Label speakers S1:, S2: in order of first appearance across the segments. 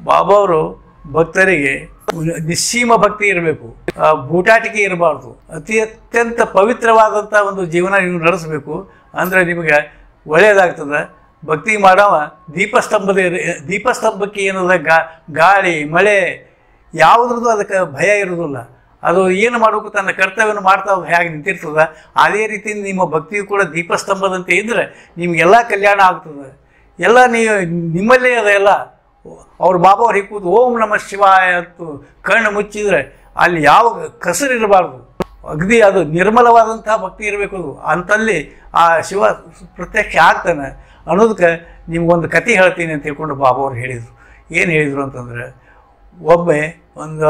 S1: ಬಾಬಾ ಅವರು ಭಕ್ತರಿಗೆ ನಿಸ್ಸೀಮ ಭಕ್ತಿ ಇರಬೇಕು ಬೂಟಾಟಿಕೆ ಇರಬಾರ್ದು ಅತಿ ಅತ್ಯಂತ ಪವಿತ್ರವಾದಂಥ ಒಂದು ಜೀವನ ನೀವು ನಡೆಸಬೇಕು ಅಂದರೆ ನಿಮಗೆ ಒಳ್ಳೆಯದಾಗ್ತದೆ ಭಕ್ತಿ ಮಾಡವ ದೀಪಸ್ತಂಭದ ಇರ- ದೀಪಸ್ತಂಭಕ್ಕೆ ಏನದ ಗಾ ಗಾಳಿ ಮಳೆ ಯಾವುದ್ರದ್ದು ಅದಕ್ಕೆ ಭಯ ಇರೋದಿಲ್ಲ ಅದು ಏನು ಮಾಡಬೇಕು ತನ್ನ ಕರ್ತವ್ಯವನ್ನು ಮಾಡ್ತಾ ಹೇಗೆ ನಿಂತಿರ್ತದ ಅದೇ ರೀತಿ ನಿಮ್ಮ ಭಕ್ತಿಯು ಕೂಡ ದೀಪಸ್ತಂಭದಂತೆ ಇದ್ದರೆ ನಿಮಗೆಲ್ಲ ಕಲ್ಯಾಣ ಆಗ್ತದೆ ಎಲ್ಲ ನೀವು ನಿಮ್ಮಲ್ಲೇ ಅದ ಎಲ್ಲ ಅವ್ರ ಬಾಬಾ ಅವ್ರು ಕೂತು ಓಂ ನಮ ಶಿವಾಯ ಅಂತ ಕಣ್ಣು ಮುಚ್ಚಿದ್ರೆ ಅಲ್ಲಿ ಯಾವ ಕಸರು ಇರಬಾರ್ದು ಅಗದಿ ಅದು ನಿರ್ಮಲವಾದಂತಹ ಭಕ್ತಿ ಇರಬೇಕು ಅದು ಅಂತಲ್ಲಿ ಆ ಶಿವ ಪ್ರತ್ಯಕ್ಷ ಆಗ್ತಾನೆ ಅನ್ನೋದಕ್ಕೆ ನಿಮ್ಗೊಂದು ಕತೆ ಹೇಳ್ತೀನಿ ಅಂತ ತಿಳ್ಕೊಂಡು ಬಾಬಾ ಅವ್ರು ಹೇಳಿದರು ಏನು ಹೇಳಿದರು ಅಂತಂದ್ರೆ ಒಬ್ಬೆ ಒಂದು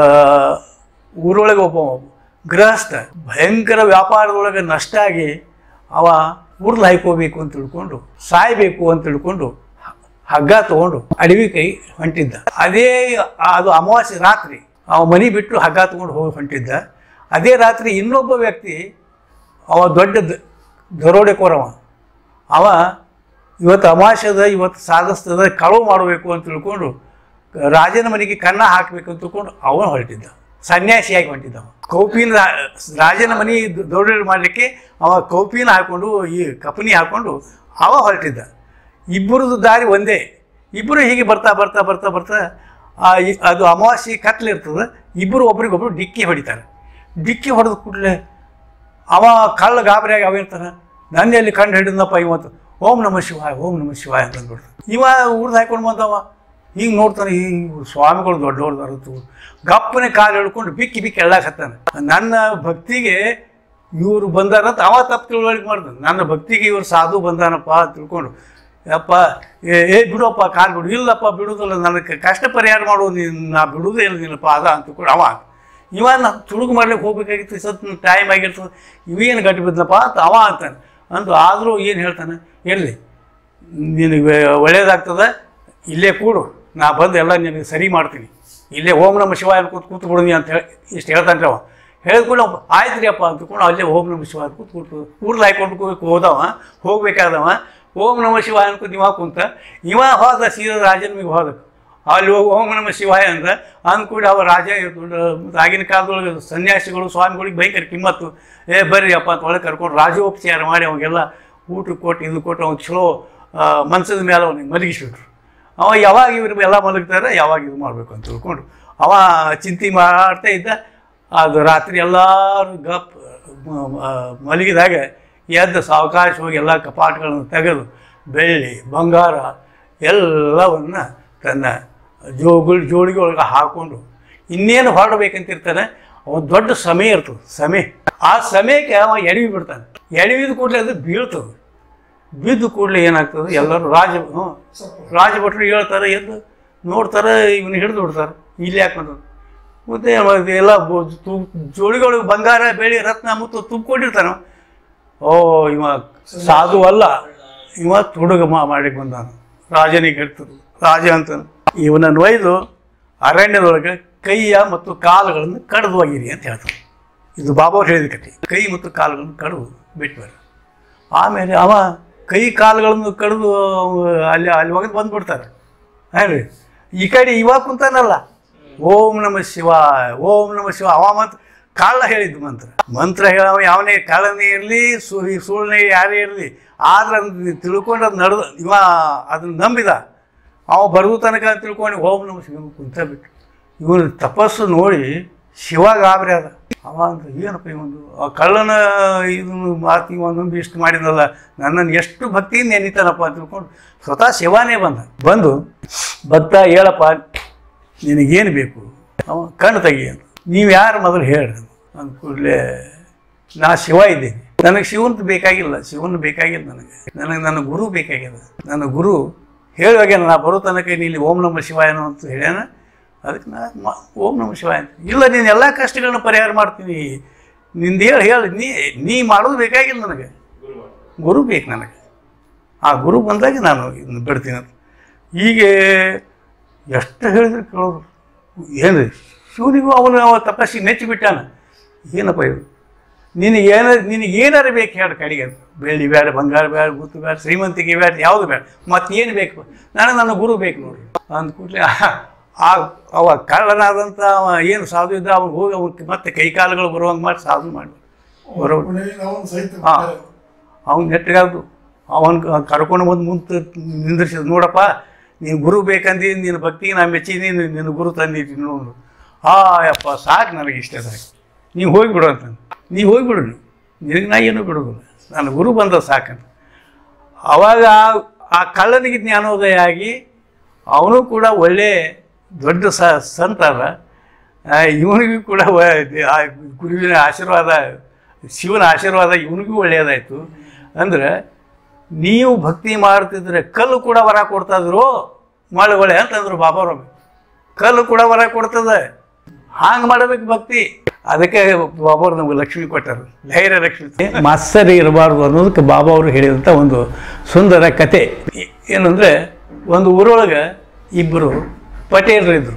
S1: ಊರೊಳಗೆ ಒಬ್ಬ ಗೃಹಸ್ಥ ಭಯಂಕರ ವ್ಯಾಪಾರದೊಳಗೆ ನಷ್ಟ ಆಗಿ ಅವ ಉರ್ಲು ಹಾಯ್ಕೋಬೇಕು ಅಂತ ತಿಳ್ಕೊಂಡು ಸಾಯ್ಬೇಕು ಅಂತ ತಿಳ್ಕೊಂಡು ಹ- ಹಗ್ಗ ತಗೊಂಡು ಅಡವಿ ಕೈ ಹೊಂಟಿದ್ದ ಅದೇ ಅದು ಅಮಾವಾಸ್ಯೆ ರಾತ್ರಿ ಅವ ಮನೆ ಬಿಟ್ಟು ಹಗ್ಗ ತಗೊಂಡು ಹೋಗಿ ಹೊಂಟಿದ್ದ ಅದೇ ರಾತ್ರಿ ಇನ್ನೊಬ್ಬ ವ್ಯಕ್ತಿ ಅವ ದೊಡ್ಡ ದ- ದರೋಡೆಕೋರವ ಅವ ಇವತ್ತು ಅಮಾವಾಸ್ಯದ ಇವತ್ತು ಸಾಧಿಸ್ತದ ಕಳುವು ಮಾಡಬೇಕು ಅಂತ ತಿಳ್ಕೊಂಡು ರಾಜನ ಮನೆಗೆ ಕನ್ನ ಹಾಕಬೇಕು ಅಂತ ತಿಳ್ಕೊಂಡು ಅವನು ಹೊರಟಿದ್ದ ಸನ್ಯಾಸಿಯಾಗಿ ಹೊಂಟಿದ್ದ ಅವ ಕೌಪಿನ ರಾ- ರಾಜನ ಮನೆ ದೌಡ ಮಾಡಲಿಕ್ಕೆ ಅವ ಕೌಪಿನ ಹಾಕ್ಕೊಂಡು ಈ ಕಪನಿ ಹಾಕ್ಕೊಂಡು ಅವ ಹೊರಟಿದ್ದ ಇಬ್ಬರದು ದಾರಿ ಒಂದೇ ಇಬ್ಬರು ಹೀಗೆ ಬರ್ತಾ ಬರ್ತಾ ಬರ್ತಾ ಬರ್ತಾ ಆ ಇ- ಅದು ಅಮಾವಾಸ್ಯೆ ಕತ್ಲಿರ್ತದೆ ಇಬ್ಬರು ಒಬ್ರಿಗೊಬ್ರು ಡಿಕ್ಕಿ ಹೊಡಿತಾರೆ ಡಿಕ್ಕಿ ಹೊಡೆದ ಕೂಡಲೇ ಅವ ಕಳ್ಳ ಗಾಬರಿಯಾಗಿ ಅವಿರ್ತಾನೆ ನನ್ನ ಎಲ್ಲಿ ಕಂಡು ಹಿಡಿದಪ್ಪ ಇವತ್ತು ಓಂ ನಮ ಶಿವಾಯ ಓಂ ನಮ ಶಿವಾಯ ಅಂತ ಅಂದ್ಬಿಡ್ತಾನೆ ಇವ ಊರ್ದು ಹಾಕೊಂಡು ಬಂದವ ಹಿಂಗೆ ನೋಡ್ತಾನೆ ಈ ಸ್ವಾಮಿಗಳು ದೊಡ್ಡವ್ರದಾರತ್ತು ಗಪ್ಪನೆ ಕಾಲು ಹಿಡ್ಕೊಂಡು ಬಿಕ್ಕಿ ಬಿಕ್ಕಿ ಎಳ್ಳಾಕತ್ತಾನೆ ನನ್ನ ಭಕ್ತಿಗೆ ಇವರು ಬಂದಾರಂತ ಅವ ತಪ್ಪು ತಿಳುವಳಿಕೆ ಮಾಡ್ತಾನೆ ನನ್ನ ಭಕ್ತಿಗೆ ಇವ್ರು ಸಾಧು ಬಂದಾನಪ್ಪ ಅಂತ ತಿಳ್ಕೊಂಡು ಯಪ್ಪ ಏ ಏ ಬಿಡಪ್ಪ ಕಾಲು ಬಿಡು ಇಲ್ಲಪ್ಪ ಬಿಡುದಿಲ್ಲ ನನಗೆ ಕಷ್ಟ ಪರಿಹಾರ ಮಾಡು ನೀನು ನಾ ಬಿಡುವುದೇ ಇಲ್ಲ ನಿನ್ನ ಪಾದ ಅಂತ ತಿಳ್ಕೊಂಡು ಅವ ಇವ ನಾ ತುಳುಗು ಮಾಡ್ಲಿಕ್ಕೆ ಹೋಗ್ಬೇಕಾಗಿತ್ತು ಸತ್ ಟೈಮ್ ಆಗಿರ್ತದೆ ಇವೇನು ಗಟ್ಟಿ ಬಿದ್ದಪ್ಪ ಅಂತ ಅವ ಅಂತಾನೆ ಅಂದು ಆದರೂ ಏನು ಹೇಳ್ತಾನೆ ಇರಲಿ ನಿನಗೆ ಒಳ್ಳೇದಾಗ್ತದೆ ಇಲ್ಲೇ ಕೂಡು ನಾ ಬಂದು ಎಲ್ಲ ನಿನಗೆ ಸರಿ ಮಾಡ್ತೀನಿ ಇಲ್ಲೇ ಓಂ ನಮ ಶಿವಾಯ ಕೂತ್ ಕೂತು ಬಿಡುನಿ ಅಂತ ಹೇಳಿ ಇಷ್ಟು ಹೇಳ್ತಾನೆ ಅವ ಹೇಳಿದ್ಕೊಂಡು ಆಯ್ತು ರೀ ಅಪ್ಪ ಅಂತಕೊಂಡು ಅಲ್ಲೇ ಓಂ ನಮ ಶಿವಾಯ ಕೂತ್ ಕೂತು ಊರ್ದು ಹಾಕೊಂಡು ಹೋದವ ಹೋಗ್ಬೇಕಾದವ ಓಂ ನಮ ಶಿವಾಯ ಅನ್ಕೊಂಡು ಇವ ಕುಂತ ಇವ ಹೋದ ಸೀದಾ ರಾಜನಿಗೆ ಹೋದ ಅಲ್ಲಿ ಹೋಗಿ ಓಂ ನಮ ಶಿವಾಯ ಅಂದ್ರೆ ಅಂದ್ಕೂಡಿ ಅವ ರಾಜ ಇರ್ಕೊಂಡು ಆಗಿನ ಕಾಲದೊಳಗೆ ಸನ್ಯಾಸಿಗಳು ಸ್ವಾಮಿಗಳಿಗೆ ಭಯಂಕರ ಕಿಮ್ಮತ್ತು ಏ ಬರ್ರಿ ಅಪ್ಪ ಅಂತ ಒಳಗೆ ಕರ್ಕೊಂಡು ರಾಜೋಪಚಾರ ಮಾಡಿ ಅವಾಗೆಲ್ಲ ಊಟ ಕೊಟ್ಟು ಇದು ಕೊಟ್ಟು ಅವ್ನು ಚಲೋ ಆ, ಮನ್ಸದ ಮೇಲೆ ಅವನಿಗೆ ಮಲಗಿಸ್ಬಿಟ್ರು ಅವ ಯಾವಾಗ ಇವ್ರು ಎಲ್ಲ ಮಲಗ್ತಾರೆ ಯಾವಾಗ ಇದು ಮಾಡಬೇಕು ಅಂತ ತಿಳ್ಕೊಂಡು ಅವ ಚಿಂತೆ ಮಾಡ್ತಾ ಇದ್ದ ಅದು ರಾತ್ರಿ ಎಲ್ಲರೂ ಗಪ್ ಮ- ಮ- ಮಲಗಿದಾಗ ಎದ್ದು ಸಾವಕಾಶ ಹೋಗಿ ಎಲ್ಲ ಕಪಾಟಗಳನ್ನು ತೆಗೆದು ಬೆಳ್ಳಿ ಬಂಗಾರ ಎಲ್ಲವನ್ನ ತನ್ನ ಜೋಗುಳ್ ಜೋಳಿಗೆ ಒಳಗೆ ಹಾಕ್ಕೊಂಡು ಇನ್ನೇನು ಹೊರಡ್ಬೇಕಂತಿರ್ತಾನೆ ಅವನು ದೊಡ್ಡ ಸಮಯ ಇರ್ತದೆ ಸಮಯ ಆ ಸಮಯಕ್ಕೆ ಅವ ಎಡವಿ ಬಿಡ್ತಾನೆ ಎಡವಿದ ಕೂಡಲೇ ಅದು ಬೀಳ್ತದೆ ಬಿದ್ದು ಕೂಡಲೇ ಏನಾಗ್ತದೆ ಎಲ್ಲರೂ ರಾಜ ಹ್ಞೂ ರಾಜಭಟ್ರು ಹೇಳ್ತಾರೆ ಎದ್ದು ನೋಡ್ತಾರೆ ಇವನು ಹಿಡಿದು ಬಿಡ್ತಾರೆ ಇಲ್ಲಿ ಯಾಕೆ ಬಂದದ್ದು ಮತ್ತೆ ಅವ ಎಲ್ಲ ಬೊ- ತು- ಜೋಳಿಗಳಿಗೆ ಬಂಗಾರ ಬೆಳ್ಳಿ ರತ್ನ ಮುತ್ತು ತುಂಬಿಕೊಂಡಿರ್ತಾನೆ ಓ ಇವ ಸಾಧು ಅಲ್ಲ ಇವ ತುಡುಗ ಮಾ- ಮಾಡಿಗೆ ಬಂದಾನ ರಾಜನಿಗೆ ಹೇಳ್ತದೆ ರಾಜ ಅಂತ ಇವನನ್ನು ಒಯ್ದು ಅರಣ್ಯದೊಳಗೆ ಕೈಯ ಮತ್ತು ಕಾಲುಗಳನ್ನು ಕಡ್ದು ಒಗಿರಿ ಅಂತ ಹೇಳ್ತಾರೆ ಇದು ಬಾಬಾ ಅವ್ರು ಹೇಳಿದ ಕತೆ ಕೈ ಮತ್ತು ಕಾಲುಗಳನ್ನು ಕಡ್ದು ಬಿಟ್ಬಾರ್ದು ಆಮೇಲೆ ಅವ ಕೈ ಕಾಲುಗಳನ್ನು ಕಡಿದು ಅಲ್ಲಿ ಅಲ್ಲಿ ಒಗೆದು ಬಂದ್ಬಿಡ್ತಾರೆ ಹೇಳಿ ಈ ಕಡೆ ಇವಾಗ ಕುಂತಾನಲ್ಲ ಓಂ ನಮ ಶಿವಾಯ ಓಂ ನಮ ಶಿವ ಅವ ಮಂತ್ರ ಕಾಳ ಹೇಳಿದ್ದು ಮಂತ್ರ ಮಂತ್ರ ಹೇಳವ ಯಾವನೇ ಕಾಳನೇ ಇರಲಿ ಸು ಸುಳ್ಳೆ ಯಾರೇ ಇರಲಿ ಆದ್ರೆ ಅದನ್ನ ತಿಳ್ಕೊಂಡು ಅದು ನಡೆದು ಇವ ಅದನ್ನ ನಂಬಿದ ಅವ ಬರುವ ತನಕ ಅಂತ ತಿಳ್ಕೊಂಡು ಓಂ ನಮ ಶಿವ ಕುಂತ ಬಿಟ್ಟು ಇವನು ತಪಸ್ಸು ನೋಡಿ ಶಿವ ಗಾಬರಿ ಅದ ಅವ ಅಂತ ಏನಪ್ಪ ಇವನು ಆ ಕಳ್ಳನ ಇದನ್ನು ಮಾತು ಇವ ನಂಬಿ ಇಷ್ಟು ಮಾಡಿದ್ನಲ್ಲ ನನ್ನನ್ನು ಎಷ್ಟು ಭಕ್ತಿಯಿಂದ ನೆನಿತಾನಪ್ಪ ಅಂತ ತಿಳ್ಕೊಂಡು ಸ್ವತಃ ಶಿವಾನೇ ಬಂದ ಬಂದು ಭಕ್ತ ಹೇಳಪ್ಪ ನಿನಗೇನು ಬೇಕು ಅವ ಕಣ್ಣು ತೆಗಿ ಅಂತ ನೀವು ಯಾರು ಮೊದಲು ಹೇಳ್ರಿ ಅಂದ ಕೂಡಲೇ ನಾ ಶಿವ ಇದ್ದೀನಿ ನನಗೆ ಶಿವನ್ ಬೇಕಾಗಿಲ್ಲ ಶಿವನ್ ಬೇಕಾಗಿಲ್ಲ ನನಗೆ ನನಗೆ ನನ್ನ ಗುರು ಬೇಕಾಗ್ಯದ ನನ್ನ ಗುರು ಹೇಳುವಾಗೆ ನಾ ಬರೋ ತನಕ ನೀ ಇಲ್ಲಿ ಓಂ ನಮ ಶಿವಾಯನು ಅಂತ ಹೇಳ್ಯಾನ ಅದಕ್ಕೆ ನಾ ಮ- ಓಂ ನಮ ಶಿವಾಯ ಅಂತ ಇಲ್ಲ ನೀನು ಎಲ್ಲ ಕಷ್ಟಗಳನ್ನ ಪರಿಹಾರ ಮಾಡ್ತೀನಿ ನಿಂದು ಹೇಳಿ ಹೇಳಿ ನೀ ನೀ ಮಾಡೋದು ಬೇಕಾಗಿಲ್ಲ ನನಗೆ ಗುರು ಬೇಕು ನನಗೆ ಆ ಗುರು ಬಂದಾಗ ನಾನು ಇದನ್ನ ಬಿಡ್ತೀನಿ ಅಂತ ಹೀಗೆ ಎಷ್ಟು ಹೇಳಿದ್ರೆ ಕೇಳೋದು ಏನು ಶಿವನಿಗೂ ಅವನು ಅವ ತಪಸ್ಸಿಗೆ ನೆಚ್ಚಿ ಬಿಟ್ಟಾನ ಏನಪ್ಪ ಇದು ನಿನಗೆ ಏನ ನಿನಗೆ ಏನಾರು ಬೇಕು ಹೇಳಿ ಕಡೆಗೆ ಅಂತ. ಬೆಳ್ಳಿ ಬೇಡ ಬಂಗಾರ ಬೇಡ ಗುತ್ತು ಬೇಡ ಶ್ರೀಮಂತಿಗೆ ಬೇಡ ಯಾವುದು ಬೇಡ ಮತ್ತೆ ಏನು ಬೇಕು ನನಗೆ ನನ್ನ ಗುರು ಬೇಕು ನೋಡ್ರಿ ಅಂದ ಕೂಡಲೇ ಆ ಅವ ಕಳ್ಳನಾದಂಥ ಅವ ಏನು ಸಾಧು ಇದ್ದ ಅವ್ನು ಹೋಗಿ ಅವ್ನು ಮತ್ತೆ ಕೈಕಾಲುಗಳು ಬರುವಂಗೆ ಮಾಡಿ ಸಾಧು ಮಾಡಿ ಬರೋ
S2: ನಾವು ಸಹಿತ
S1: ಹಾ. ಅವ್ನು ನೆಟ್ಟಗಾದ್ರು ಅವನು ಕರ್ಕೊಂಡು ಬಂದು ಮುಂದೆ ನಿಂದ್ರಿಸಿದ ನೋಡಪ್ಪ ನೀನು ಗುರು ಬೇಕಂದಿ ನಿನ್ನ ಭಕ್ತಿಗೆ ನಾ ಮೆಚ್ಚೀನಿ ನೀನು ನಿನ್ನ ಗುರು ತಂದಿದ್ದೀನಿ ನೋಡು ಹಾ ಯಪ್ಪ ಸಾಕು ನನಗೆ ಇಷ್ಟ ಸಾಕು ನೀವು ಹೋಗಿಬಿಡು ಅಂತ ನೀವು ಹೋಗಿಬಿಡು ನೀವು ನಿನಗೆ ನಾ ಏನೂ ಬಿಡೋದಿಲ್ಲ ನನ್ನ ಗುರು ಬಂದ ಸಾಕಂತ ಅವಾಗ ಆ- ಆ ಕಳ್ಳನಿಗೆ ಜ್ಞಾನೋದಯ ಆಗಿ ಅವನು ಕೂಡ ಒಳ್ಳೆ ದೊಡ್ಡ ಸ ಸಂತ ಅದ ಆ, ಇವನಿಗೂ ಕೂಡ ವ- ಆ ಗುರುವಿನ ಆಶೀರ್ವಾದ ಶಿವನ ಆಶೀರ್ವಾದ ಇವನಿಗೂ ಒಳ್ಳೆಯದಾಯಿತು ಅಂದ್ರೆ ನೀವು ಭಕ್ತಿ ಮಾಡ್ತಿದ್ರೆ ಕಲ್ಲು ಕೂಡ ವರ ಕೊಡ್ತಾಯಿದ್ರು ಮಳೆ ಒಳ್ಳೆ ಅಂತಂದ್ರು ಬಾಬಾರೊಮ್ಮೆ ಕಲ್ಲು ಕೂಡ ವರ ಕೊಡ್ತದೆ ಹಾಂಗೆ ಮಾಡಬೇಕು ಭಕ್ತಿ ಅದಕ್ಕೆ ಬಾಬಾ ಅವ್ರು ನಮ್ಗೆ ಲಕ್ಷ್ಮಿ ಕೊಟ್ಟರು ಧೈರ್ಯ ಲಕ್ಷ್ಮಿ ಮಾತ್ಸರಿ ಇರಬಾರ್ದು ಅನ್ನೋದಕ್ಕೆ ಬಾಬಾ ಅವರು ಹೇಳಿದಂಥ ಒಂದು ಸುಂದರ ಕತೆ ಏ- ಏನಂದರೆ ಒಂದು ಊರೊಳಗೆ ಇಬ್ಬರು ಪಟೇಲರಿದ್ದರು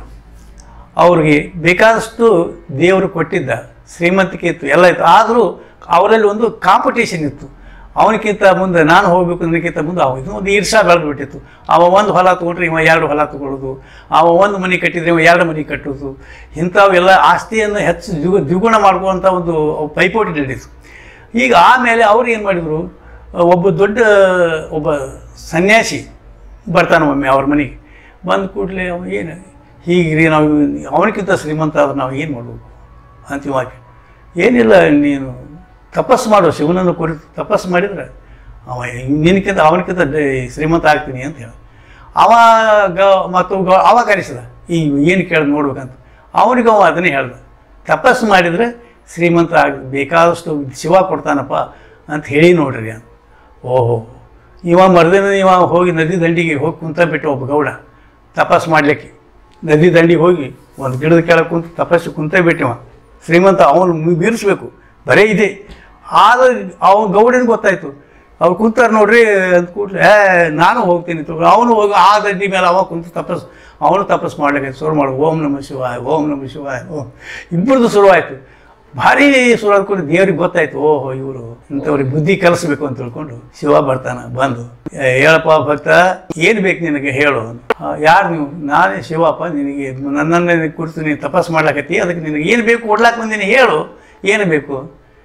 S1: ಅವ್ರಿಗೆ ಬೇಕಾದಷ್ಟು ದೇವರು ಕೊಟ್ಟಿದ್ದ ಶ್ರೀಮಂತಿಕೆ ಇತ್ತು ಎಲ್ಲ ಇತ್ತು ಆದರೂ ಅವರಲ್ಲಿ ಒಂದು ಕಾಂಪಿಟೇಷನ್ ಇತ್ತು ಅವನಿಗಿಂತ ಮುಂದೆ ನಾನು ಹೋಗ್ಬೇಕು ಅನ್ನೋಕ್ಕಿಂತ ಮುಂದೆ ಅವ ಇದು ಒಂದು ಈರ್ಷಾ ಬೆಳೆದ್ಬಿಟ್ಟಿತ್ತು ಅವ ಒಂದು ಹೊಲ ತೊಗೊಂಡ್ರೆ ಇವ ಎರಡು ಹೊಲ ತಗೊಳ್ಳೋದು ಅವ ಒಂದು ಮನೆ ಕಟ್ಟಿದ್ರೆ ಇವ ಎರಡು ಮನೆ ಕಟ್ಟೋದು ಇಂಥವೆಲ್ಲ ಆಸ್ತಿಯನ್ನು ಹೆಚ್ಚು ದ್ವಿಗು ದ್ವಿಗುಣ ಮಾಡ್ಕೊಳ್ಳುವಂಥ ಒಂದು ಪೈಪೋಟಿ ನಡೀತು ಈಗ ಆಮೇಲೆ ಅವ್ರು ಏನು ಮಾಡಿದರು ಒಬ್ಬ ದೊಡ್ಡ ಒಬ್ಬ ಸನ್ಯಾಸಿ ಬರ್ತಾನೆ ಒಮ್ಮೆ ಅವ್ರ ಮನೆಗೆ ಬಂದ ಕೂಡಲೇ ಅವ ಏನು ಹೀಗ್ರಿ ನಾವು ಅವನಕ್ಕಿಂತ ಶ್ರೀಮಂತ ಆದ್ರೆ ನಾವು ಏನು ಮಾಡಬೇಕು ಅಂತಿಮವಾಗಿ ಏನಿಲ್ಲ ನೀನು ತಪಸ್ಸು ಮಾಡು ಶಿವನನ್ನು ಕುರಿತು ತಪಸ್ಸು ಮಾಡಿದ್ರೆ ಅವ ನಿನಕ್ಕಿಂತ ಅವನಕ್ಕಿಂತ ಡ- ಶ್ರೀಮಂತ ಆಗ್ತೀನಿ ಅಂತ ಹೇಳ ಅವ ಗ ಮತ್ತು ಗ ಅವ ಕರೆಸಿದ ಈ ಏನು ಕೇಳಿ ನೋಡ್ಬೇಕಂತ ಅವನಿಗೆ ಅವ ಅದನ್ನೇ ಹೇಳ್ದ ತಪಸ್ಸು ಮಾಡಿದರೆ ಶ್ರೀಮಂತ ಆಗ ಬೇಕಾದಷ್ಟು ಶಿವ ಕೊಡ್ತಾನಪ್ಪ ಅಂತ ಹೇಳಿ ನೋಡ್ರಿ ಅಂತ ಓಹೋ ಇವ ಮರ್ದಿನ ಇವ ಹೋಗಿ ನದಿ ದಂಡಿಗೆ ಹೋಗಿ ಕುಂತ ಬಿಟ್ಟು ಒಬ್ಬ ಗೌಡ ತಪಸ್ಸು ಮಾಡಲಿಕ್ಕೆ ನದಿ ದಂಡಿಗೆ ಹೋಗಿ ಒಂದು ಗಿಡದ ಕೆಳಗೆ ಕುಂತು ತಪಸ್ಸು ಕುಂತ ಬಿಟ್ಟಿವ ಶ್ರೀಮಂತ ಅವನು ಮೀರಿಸ್ಬೇಕು ಬರೇ ಇದೆ ಆದ ಅವನ ಗೌಡನಿಗೆ ಗೊತ್ತಾಯ್ತು ಅವ್ರು ಕುಂತಾರ ನೋಡ್ರಿ ಅಂತ ಕೂಡಲೇ ಏ ನಾನು ಹೋಗ್ತೀನಿ ತಗೋ ಅವನು ಹೋಗಿ ಆ ದಂಡಿ ಮೇಲೆ ಅವ ಕುಂತು ತಪಸ್ ಅವನು ತಪಸ್ ಮಾಡ್ಲಿಕ್ಕೆ ಶುರು ಮಾಡು ಓಂ ನಮ ಶಿವಾಯ ಓಂ ನಮ ಶಿವಾಯ ಓಂ ಇಬ್ಬರದು ಶುರುವಾಯಿತು ಭಾರಿ ಶುರು ಆದ್ಕೊಂಡು ದೇವ್ರಿಗೆ ಗೊತ್ತಾಯ್ತು ಓಹೋ ಇವರು ಇಂಥವ್ರಿಗೆ ಬುದ್ಧಿ ಕಲಿಸ್ಬೇಕು ಅಂತ ತಿಳ್ಕೊಂಡು ಶಿವ ಬರ್ತಾನ ಬಂದು "ಏ, ಹೇಳಪ್ಪ ಭಕ್ತ ಏನು ಬೇಕು ನಿನಗೆ ಹೇಳು ಯಾರು ನೀವು ನಾನೇ ಶಿವಪ್ಪ ನಿನಗೆ ನನ್ನನ್ನು ಕುರಿತು ನೀನು ತಪಸ್ ಮಾಡ್ಲಾಕತ್ತಿ ಅದಕ್ಕೆ ನಿನಗೆ ಏನು ಬೇಕು ಕೊಡ್ಲಾಕ್ ಬಂದೀನಿ ಹೇಳು ಏನು ಬೇಕು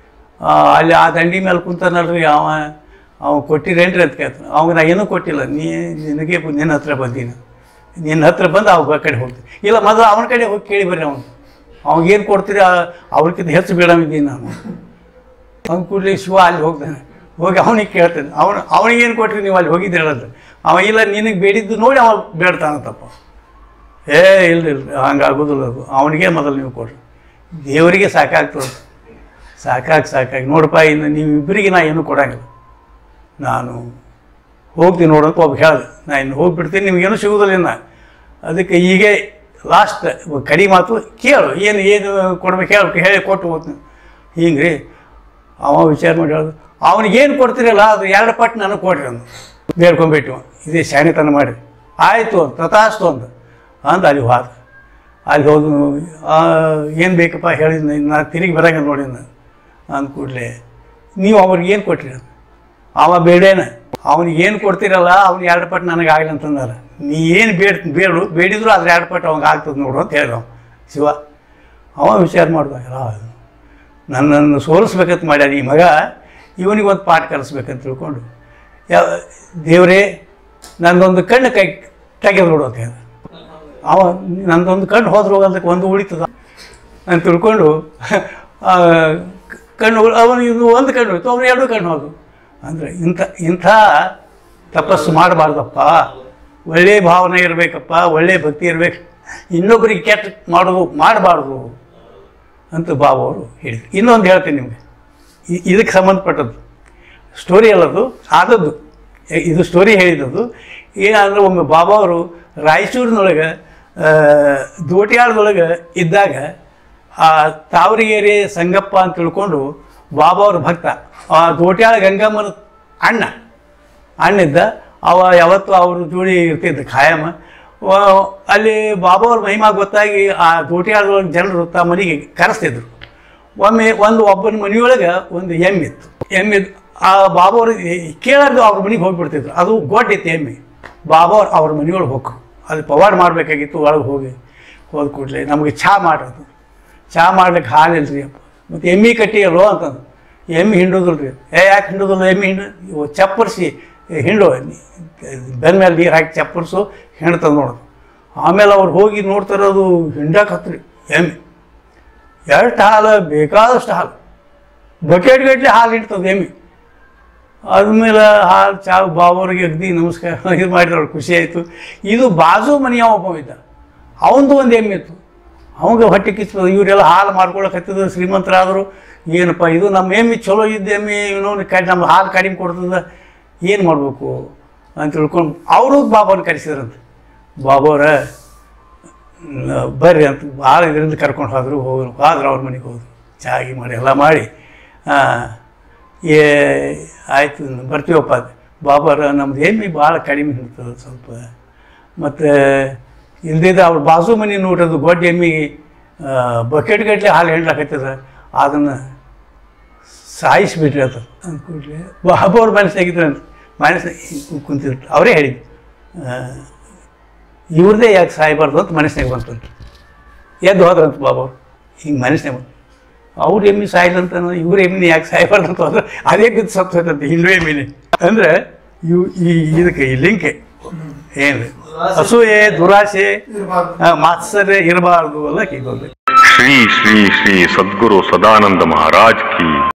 S1: ಆ, ಅಲ್ಲಿ ಆ ದಂಡಿ ಮೇಲೆ ಕುಂತಾನಲ್ರಿ ಅವ ಅವ ಕೊಟ್ಟಿರೇನ್ರಿ ಅಂತ ಕೇಳ್ತಾನೆ ಅವಾಗ ನಾ ಏನೂ ಕೊಟ್ಟಿಲ್ಲ ನೀ ನಿನಗೆ ಬ- ನಿನ್ನ ಹತ್ರ ಬಂದೀನಿ ನಿನ್ನ ಹತ್ರ ಬಂದು ಅವ ಕಡೆ ಹೋಗ್ತೀನಿ ಇಲ್ಲ ಮೊದಲು ಅವನ ಕಡೆ ಹೋಗಿ ಕೇಳಿ ಬರ್ರಿ ಅವನು ಅವಾಗೇನು ಕೊಡ್ತೀರಿ ಅವ್ರಿಗಿಂತ ಹೆಚ್ಚು ಬೇಡವಿದ್ದೀನಿ ನಾನು ಅವ್ನು ಕೂಡಲೇ ಶಿವ ಅಲ್ಲಿ ಹೋಗ್ತಾನೆ ಹೋಗಿ ಅವನಿಗೆ ಕೇಳ್ತಾನೆ ಅವನು ಅವನಿಗೇನು ಕೊಟ್ರಿ ನೀವು ಅಲ್ಲಿ ಹೋಗಿದ್ದು ಹೇಳೋದು ಅವ ಇಲ್ಲ ನಿನಗೆ ಬೇಡಿದ್ದು ನೋಡಿ ಅವ ಬೇಡ್ತಾನಂತಪ್ಪ ಏ ಇಲ್ಲ ಇಲ್ಲ ಹಂಗಾಗೋದಿಲ್ಲ ಅದು ಅವನಿಗೆ ಮೊದಲು ನೀವು ಕೊಡ್ರಿ ದೇವರಿಗೆ ಸಾಕಾಗ್ತದೆ ಸಾಕಾಗಿ ಸಾಕಾಗಿ ನೋಡಪ್ಪ ಇನ್ನು ನೀವು ಇಬ್ಬರಿಗೆ ನಾ ಏನೂ ಕೊಡಂಗಿಲ್ಲ ನಾನು ಹೋಗ್ತೀನಿ ನೋಡು ಅಂತ ಒಬ್ಬ ಹೇಳ್ದೆ ನಾ ಇನ್ನು ಹೋಗ್ಬಿಡ್ತೀನಿ ನಿಮಗೇನು ಸಿಗೋದಿಲ್ಲ ಇನ್ನು ಅದಕ್ಕೆ ಹೀಗೆ ಲಾಸ್ಟ್ ಕಡಿ ಮಾತು ಕೇಳು ಏನು ಏನು ಕೊಡ್ಬೇಕು ಹೇಳಿ ಹೇಳಿ ಕೊಟ್ಟು ಹೋಗ್ತೀನಿ ಹಿಂಗೆ ರೀ ಅವ ವಿಚಾರ ಮಾಡಿ ಹೇಳ್ದು ಅವನಿಗೇನು ಕೊಡ್ತೀರಲ್ಲ ಅದು ಎರಡು ಪಟ್ಟು ನನಗೆ ಕೊಡ್ರಿ ಅಂದು ಬೇಡ್ಕೊಂಬಿಟ್ಟು ಇದೇ ಶಾಣಿತನ ಮಾಡಿ ಆಯಿತು ತಥಾಸ್ತು ಅಂದ ಅಂದ ಅಲ್ಲಿ ಹೋದ ಅಲ್ಲಿ ಹೋದು ಏನು ಬೇಕಪ್ಪ ಹೇಳಿ ನಾನು ತಿರುಗಿ ಬರಂಗಿಲ್ಲ ನೋಡಿ ನಾನು ಅಂದ ಕೂಡಲೇ ನೀವು ಅವ್ರಿಗೆ ಏನು ಕೊಟ್ರಿ ಅಂದ. ಅವ ಬೇಡೇನ ಅವ್ನಿಗೆ ಏನು ಕೊಡ್ತೀರಲ್ಲ ಅವ್ನು ಎರಡು ಪಟ್ಟು ನನಗೆ ಆಗಲಿ ಅಂತಂದಾರ ನೀ ಏನು ಬೇಡ ಬೇಡು ಬೇಡಿದ್ರು ಅದ್ರ ಎರಡು ಪಟ್ಟು ಅವಂಗೆ ಆಗ್ತದೆ ನೋಡು ಅಂತ ಹೇಳ್ದ ಅವ ಶಿವ ಅವ ವಿಚಾರ ಮಾಡ್ದ ಎಲ್ಲ ನನ್ನನ್ನು ಸೋಲಿಸ್ಬೇಕಂತ ಮಾಡ್ಯಾನ ಈ ಮಗ ಇವನಿಗೆ ಒಂದು ಪಾಠ ಕಲಿಸ್ಬೇಕಂತ ತಿಳ್ಕೊಂಡು ಯಾವ ದೇವರೇ ನಂದೊಂದು ಕಣ್ಣು ಕೈ ತೆಗೆದು ಬಿಡು ಅಂತ ಹೇಳ್ದ ಅವ ನಂದೊಂದು ಕಣ್ಣು ಹೋದ್ರೆ ಹೋಗೋದಕ್ಕೆ ಒಂದು ಉಳಿತದ ಅಂತ ತಿಳ್ಕೊಂಡು ಆ, ಕಣ್ಣು ಅವನು ಇದು ಒಂದು ಕಣ್ಣು ಹೋಯ್ತು ಅವನು ಎರಡು ಕಣ್ಣು ಹೋದು ಅಂದರೆ ಇಂಥ ಇಂಥ ತಪಸ್ಸು ಮಾಡಬಾರ್ದಪ್ಪ ಒಳ್ಳೆಯ ಭಾವನೆ ಇರಬೇಕಪ್ಪ ಒಳ್ಳೆಯ ಭಕ್ತಿ ಇರಬೇಕು ಇನ್ನೊಬ್ಬರಿಗೆ ಕೆಟ್ಟ ಮಾಡೋದು ಮಾಡಬಾರ್ದು ಅಂತ ಬಾಬು ಅವರು ಹೇಳಿದರು ಇನ್ನೊಂದು ಹೇಳ್ತೀನಿ ನಿಮಗೆ ಇ- ಇದಕ್ಕೆ ಸಂಬಂಧಪಟ್ಟದ್ದು ಸ್ಟೋರಿ ಅಲ್ಲದು ಆದದ್ದು ಎ- ಇದು ಸ್ಟೋರಿ ಹೇಳಿದ್ದದು ಏನಾದರೂ ಒಮ್ಮೆ ಬಾಬಾ ಅವರು ರಾಯಚೂರಿನೊಳಗೆ ದೋಟಿಯಾಳದೊಳಗೆ ಇದ್ದಾಗ ಆ ತಾವರಿಗೇರಿ ಸಂಗಪ್ಪ ಅಂತ ತಿಳ್ಕೊಂಡು ಬಾಬಾ ಅವ್ರ ಭಕ್ತ ಆ ದೋಟ್ಯಾಳ ಗಂಗಮ್ಮನ ಅಣ್ಣ ಅಣ್ಣಿದ್ದ ಅವ ಯಾವತ್ತೂ ಅವ್ರ ಜೋಡಿ ಇರ್ತಿದ್ದ ಖಾಯಮ ವ- ಅಲ್ಲಿ ಬಾಬಾ ಅವ್ರ ಮಹಿಮಾ ಗೊತ್ತಾಗಿ ಆ ದೋಟಿಯಾಳದೊಳಗೆ ಜನರು ತಮ್ಮ ಮನೆಗೆ ಕರೆಸ್ತಿದ್ರು ಒಮ್ಮೆ ಒಂದು ಒಬ್ಬನ ಮನೆಯೊಳಗೆ ಒಂದು ಎಮ್ಮೆ ಇತ್ತು ಎಮ್ಮೆ ಇದ್- ಆ ಬಾಬಾ ಅವ್ರು ಕೇಳಾರ್ದು ಅವ್ರ ಮನೆಗೆ ಹೋಗ್ಬಿಡ್ತಿದ್ರು ಅದು ಗೊಡ್ಡ ಇತ್ತು ಎಮ್ಮೆ ಬಾಬಾ ಅವ್ರು ಅವ್ರ ಮನೆಯೊಳಗೆ ಹೋಗ್ರು ಅದು ಪವಾಡ ಮಾಡಬೇಕಾಗಿತ್ತು ಒಳಗೆ ಹೋಗಿ ಹೋದ ಕೂಡಲೇ ನಮಗೆ ಚಹಾ ಮಾಡೋದು ಚಹಾ ಮಾಡ್ಲಿಕ್ಕೆ ಹಾಲು ಇಲ್ರಿ ಅಪ್ಪ ಮತ್ತು ಎಮ್ಮೆ ಕಟ್ಟಿಯಲ್ಲೋ ಅಂತಂದು ಎಮ್ಮೆ ಹಿಂಡೋದಿಲ್ಲ ರೀ ಏ ಯಾಕೆ ಹಿಂಡೋದಿಲ್ಲ ಎಮ್ಮೆ ಹಿಂಡು ಇವು ಚಪ್ಪರಿಸಿ ಹಿಂಡು ಬೆನ್ನ ಮೇಲೆ ನೀರು ಹಾಕಿ ಚಪ್ಪರಿಸು ಹಿಂಡ್ತದೆ ನೋಡೋದು ಆಮೇಲೆ ಅವ್ರು ಹೋಗಿ ನೋಡ್ತಾರೆ ಅದು ಹಿಂಡಕ್ಕೆ ಹತ್ರಿ ಎಮ್ಮೆ ಎಷ್ಟು ಹಾಲು ಬೇಕಾದಷ್ಟು ಹಾಲು ಬಕೆಟ್ ಗಟ್ಟಲೆ ಹಾಲು ಹಿಂಡ್ತದೆ ಎಮ್ಮೆ ಆದ್ಮೇಲೆ ಹಾಲು ಚಾ ಬಾಬರಿಗೆ ಅಗ್ದಿ ನಮಸ್ಕಾರ ಇದು ಮಾಡಿದ್ರು ಖುಷಿ ಆಯಿತು ಇದು ಬಾಜು ಮನೆಯ ಒಬ್ಬ ಇದ್ದ ಅವಂದು ಒಂದು ಎಮ್ಮೆ ಇತ್ತು ಅವಂಗೆ ಹೊಟ್ಟೆ ಕಿಚ್ಚು ಇವರೆಲ್ಲ ಹಾಲು ಮಾರ್ಕೊಳಕ್ಕೆ ಹತ್ತಿದ್ರು ಶ್ರೀಮಂತರಾದರು ಏನಪ್ಪ ಇದು ನಮ್ಮ ಎಮ್ಮೆ ಚಲೋ ಇದ್ದ ಎಮ್ಮೆ ಇವನು ಕಡಿ ನಮ್ಮ ಹಾಲು ಕಡಿಮೆ ಕೊಡ್ತದ ಏನು ಮಾಡಬೇಕು ಅಂತ ತಿಳ್ಕೊಂಡು ಅವರು ಬಾಬಾನ ಕರೆಸಿದ್ರಂತೆ ಬಾಬೋರ ಬರ್ರಿ ಅಂತ ಭಾಳ ಇದರಿಂದ ಕರ್ಕೊಂಡು ಹೋದರು ಹೋದ್ರು ಆದ್ರೆ ಅವ್ರ ಮನೆಗೆ ಹೋದ್ರು ಚಾಗಿ ಮಾಡಿ ಎಲ್ಲ ಮಾಡಿ ಆ, ಏ ಆಯಿತು ಬರ್ತೀವಪ್ಪ ಅದು ಬಾಬಾರ ನಮ್ದು ಎಮ್ಮೆ ಭಾಳ ಕಡಿಮೆ ಹಿಡ್ತದೆ ಸ್ವಲ್ಪ ಮತ್ತು ಇಲ್ದಿದ್ದ ಅವ್ರ ಬಾಜು ಮನೆ ನೋಡೋದು ಗೊಡ್ಡ ಎಮ್ಮಿಗೆ ಬಕೆಟ್ ಗಟ್ಟಲೆ ಹಾಲು ಹೇಳಕತ್ತದ ಅದನ್ನು ಸಾಯಿಸಿಬಿಟ್ರಿ ಅದು ಅಂದ್ಕೂಡ್ಲೆ ಬಾಬಾ ಅವ್ರ ಮನಸ್ಸಾಗಿದ್ರು ಅಂತ ಮನಸ್ಸಿನಾಗ ಕುಂತಿದ್ರು ಅವರೇ ಹೇಳಿದ್ರು ಆ, ಇವ್ರದ್ದೇ ಯಾಕೆ ಸಾಯಬಾರ್ದು ಅಂತ ಮನಸ್ಸಿನಾಗ ಬಂತಂತ ಎದ್ದು ಹೋದ್ರಂತ ಬಾಬಾ ಅವ್ರು ಹಿಂಗೆ ಮನಸ್ಸಿನಾಗ ಬಂತು ಅವ್ರ ಎಮ್ಮಿ ಸಾಯ್ಲಂತ ಇವ್ರ ಎಮ್ಮಿನ ಯಾಕೆ ಸಾಯಬಾರ್ದು ಅಂತ ಹೋದ್ರೆ ಅದೇ ಬಿದ್ದು ಸತ್ತು ಹೋಯ್ತಂತೆ ಹಿಂಡು ಎಮ್ಮಿನೇ ಅಂದರೆ ಇವು ಈ ಇದಕ್ಕೆ ಈ ಲಿಂಕೆ ಏನು ಅಸೂಯೆ ದುರಾಸೆ ಆ, ಮಾತ್ಸರ್ಯ ಇರಬಾರ್ದು ಅಲ್ಲ ಕೀಗೊಂದು
S2: श्री श्री श्री सद्गुरु सदानंद महाराज की